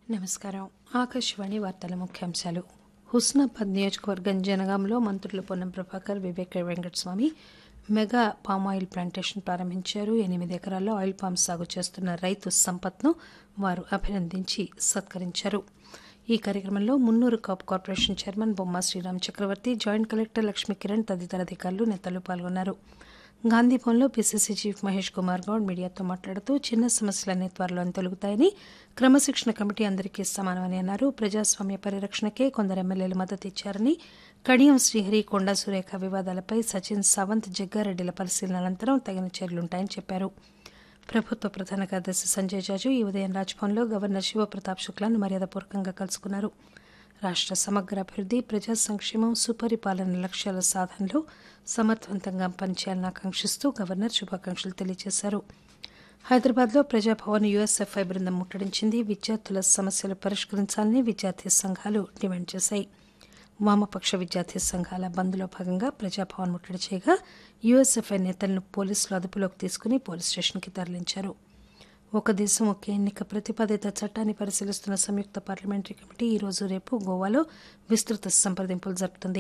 నమస్కారం ఆకాశవాణి వార్తల ముఖ్యాంశాలు హుస్నాబాద్ నియోజకవర్గం జనగాంలో మంత్రులు Ponnam Prabhakar Vivek Venkataswamy mega palm oil plantation ప్రారంభించారు ఎనిమిది ఎకరాల్లో ఆయిల్ పామ్ సాగు చేస్తున్న రైతు సంపత్ను వారు అభినందించి సత్కరించారు ఈ కార్యక్రమంలో మున్నూరు cap corporation chairman Bomma Sriram Chakravarthy joint collector Lakshmi Kiran తదితర అధికారులు నేతలు పాల్గొన్నారు గాంధీభవన్లో పీసీసీ చీఫ్ మహేష్ కుమార్ గౌడ్ మీడియాతో మాట్లాడుతూ చిన్న సమస్యలన్నీ త్వరలో తొలగుతాయని క్రమశిక్షణ కమిటీ అందరికీ సమానమని అన్నారు ప్రజాస్వామ్య పరిరక్షణకే కొందరు ఎమ్మెల్యేలు మద్దతు ఇచ్చారని కడియం శ్రీహరి కొండా సురేఖ వివాదాలపై సచిన్ సావంత్ జగ్గారెడ్డిల పరిశీలన అనంతరం తగిన చర్యలుంటాయని చెప్పారు ప్రభుత్వ ప్రధాన కార్యదర్శి సంజయ్ జాజు ఈ ఉదయం రాజ్భవన్లో గవర్నర్ శివప్రతాప్ శుక్లాను మర్యాదపూర్వకంగా కలుసుకున్నారు రాష్ట్ర సమగ్ర అభివృద్ధి ప్రజా సంక్షేమం సుపరిపాలన లక్ష్యాల సాధనలో సమర్థవంతంగా పనిచేయాలని ఆకాంక్షిస్తూ గవర్నర్ శుభాకాంక్షలు తెలియజేశారు హైదరాబాద్లో ప్రజాభవన్ యుఎస్ఎఫ్ఐ బృందం ముట్టడించింది విద్యార్థుల సమస్యలు పరిష్కరించాలని విద్యార్థి సంఘాలు డిమాండ్ చేశాయి వామపక్ష విద్యార్థి సంఘాల బంద్లో భాగంగా ప్రజాభవన్ ముట్టడి చేయగా యుఎస్ఎఫ్ఐ నేతలను పోలీసులు అదుపులోకి తీసుకుని పోలీస్ స్టేషన్కి తరలించారు ఒక దేశం ఒకే ఎన్నిక ప్రతిపాదిత చట్టాన్ని పరిశీలిస్తున్న సంయుక్త పార్లమెంటరీ కమిటీ ఈ రోజు రేపు గోవాలో విస్తృత సంప్రదింపులు జరుపుతుంది